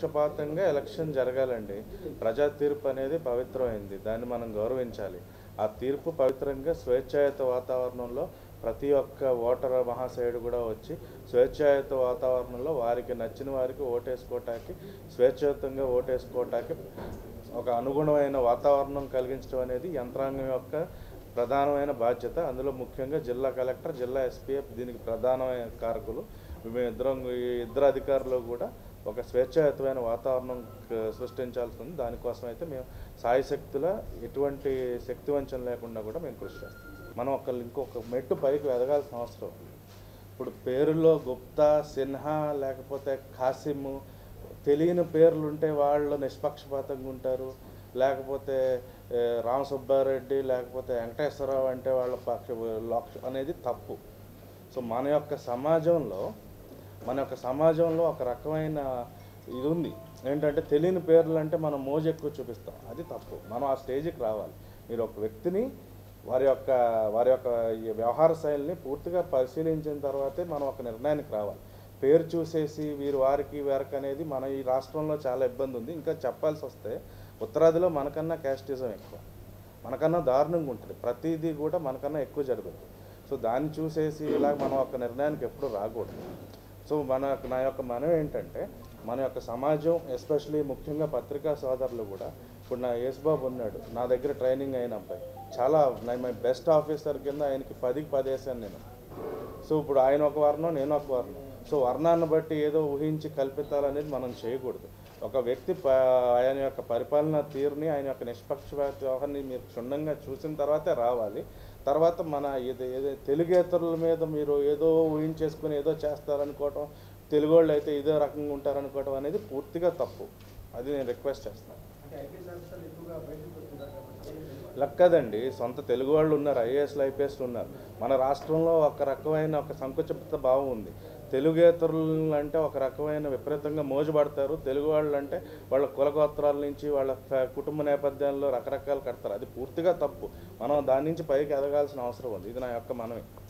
నిష్పక్షపాతంగా ఎలక్షన్ జరగాలండి ప్రజా తీర్పు అనేది పవిత్రమైంది దాన్ని మనం గౌరవించాలి ఆ తీర్పు పవిత్రంగా స్వేచ్ఛాయుత వాతావరణంలో ప్రతి ఒక్క ఓటర్ మహాశయుడు కూడా వచ్చి స్వేచ్ఛాయుత వాతావరణంలో వారికి నచ్చిన వారికి ఓటేసుకోవటానికి స్వేచ్ఛాయుతంగా ఓటేసుకోవటానికి ఒక అనుగుణమైన వాతావరణం కలిగించడం అనేది యంత్రాంగం యొక్క ప్రధానమైన బాధ్యత అందులో ముఖ్యంగా జిల్లా కలెక్టర్ జిల్లా ఎస్పీఎఫ్ దీనికి ప్రధానమైన కారకులు మేమిద్దరం ఈ ఇద్దరు అధికారులు కూడా ఒక స్వేచ్ఛాయుతమైన వాతావరణం క- సృష్టించాల్సి ఉంది దానికోసం అయితే మేము సాయశక్తుల ఎటువంటి శక్తి వంచన లేకుండా కూడా మేము కృషి చేస్తాం మనం ఒక ఇంకొక మెట్టు పైకి ఎదగాల్సిన అవసరం ఉంది. ఇప్పుడు పేరులో గుప్తా సిన్హా లేకపోతే ఖాసిము తెలియని పేర్లు ఉంటే వాళ్ళు నిష్పక్షపాతంగా ఉంటారు లేకపోతే ఏ, రామ సుబ్బారెడ్డి లేకపోతే వెంకటేశ్వరరావు అంటే వాళ్ళ పక్ష లక్ష అనేది తప్పు సో మన యొక్క సమాజంలో మన యొక్క సమాజంలో ఒక రకమైన ఇది ఉంది ఏంటంటే తెలియని పేర్లు అంటే మనం మోజు ఎక్కువ చూపిస్తాం అది తప్పు మనం ఆ స్టేజ్కి రావాలి మీరు ఒక వ్యక్తిని వారి యొక్క వారి యొక్క ఈ వ్యవహార శైలిని పూర్తిగా పరిశీలించిన తర్వాతే మనం ఒక నిర్ణయానికి రావాలి పేరు చూసేసి వీరు వారికి వీరికి అనేది మన ఈ రాష్ట్రంలో చాలా ఇబ్బంది ఉంది ఇంకా చెప్పాల్సి వస్తే ఉత్తరాదిలో మనకన్నా క్యాస్టిజం ఎక్కువ మనకన్నా దారుణంగా ఉంటుంది ప్రతిదీ కూడా మనకన్నా ఎక్కువ జరుగుతుంది సో దాన్ని చూసేసి ఇలా మనం ఒక నిర్ణయానికి ఎప్పుడు రాకూడదు సో మన నా యొక్క మనం ఏంటంటే మన యొక్క సమాజం ఎస్పెషలీ ముఖ్యంగా పత్రికా సోదరులు కూడా ఇప్పుడు నా యేసుబాబు ఉన్నాడు నా దగ్గర ట్రైనింగ్ అయిన అబ్బాయి చాలా మై బెస్ట్ ఆఫీసర్ కింద ఆయనకి పదికి పది వేసాను నేను సో ఇప్పుడు ఆయన ఒక వర్ణం నేను ఒక వర్ణం సో వర్ణాన్ని బట్టి ఏదో ఊహించి కల్పితాలనేది మనం చేయకూడదు ఒక వ్యక్తి ప ఆయన యొక్క పరిపాలన తీరుని ఆయన యొక్క నిష్పక్షపాత వ్యవహారాన్ని మీరు క్షుణ్ణంగా చూసిన తర్వాతే రావాలి తర్వాత మన ఇది ఏదో తెలుగేతరుల మీద మీరు ఏదో ఊహించేసుకుని ఏదో చేస్తారనుకోవటం తెలుగు వాళ్ళు అయితే ఇదే రకంగా ఉంటారనుకోవటం అనేది పూర్తిగా తప్పు అది నేను రిక్వెస్ట్ చేస్తాను అంటే ఐపీఎస్ ఆఫీసర్లు ఎక్కువగా బయటకు వస్తుంటారు కాబట్టి లక్కదండి సొంత తెలుగు వాళ్ళు ఉన్నారు ఐఏఎస్లు ఐపీఎస్లు ఉన్నారు మన రాష్ట్రంలో ఒక రకమైన ఒక సంకుచిత భావం ఉంది తెలుగేతరులు అంటే ఒక రకమైన విపరీతంగా మోజుపడతారు తెలుగు వాళ్ళు అంటే వాళ్ళ కులగోత్రాల నుంచి వాళ్ళ ఫ- కుటుంబ నేపథ్యంలో రకరకాలు కడతారు అది పూర్తిగా తప్పు మనం దాని నుంచి పైకి ఎదగాల్సిన అవసరం ఉంది ఇది నా యొక్క మనమే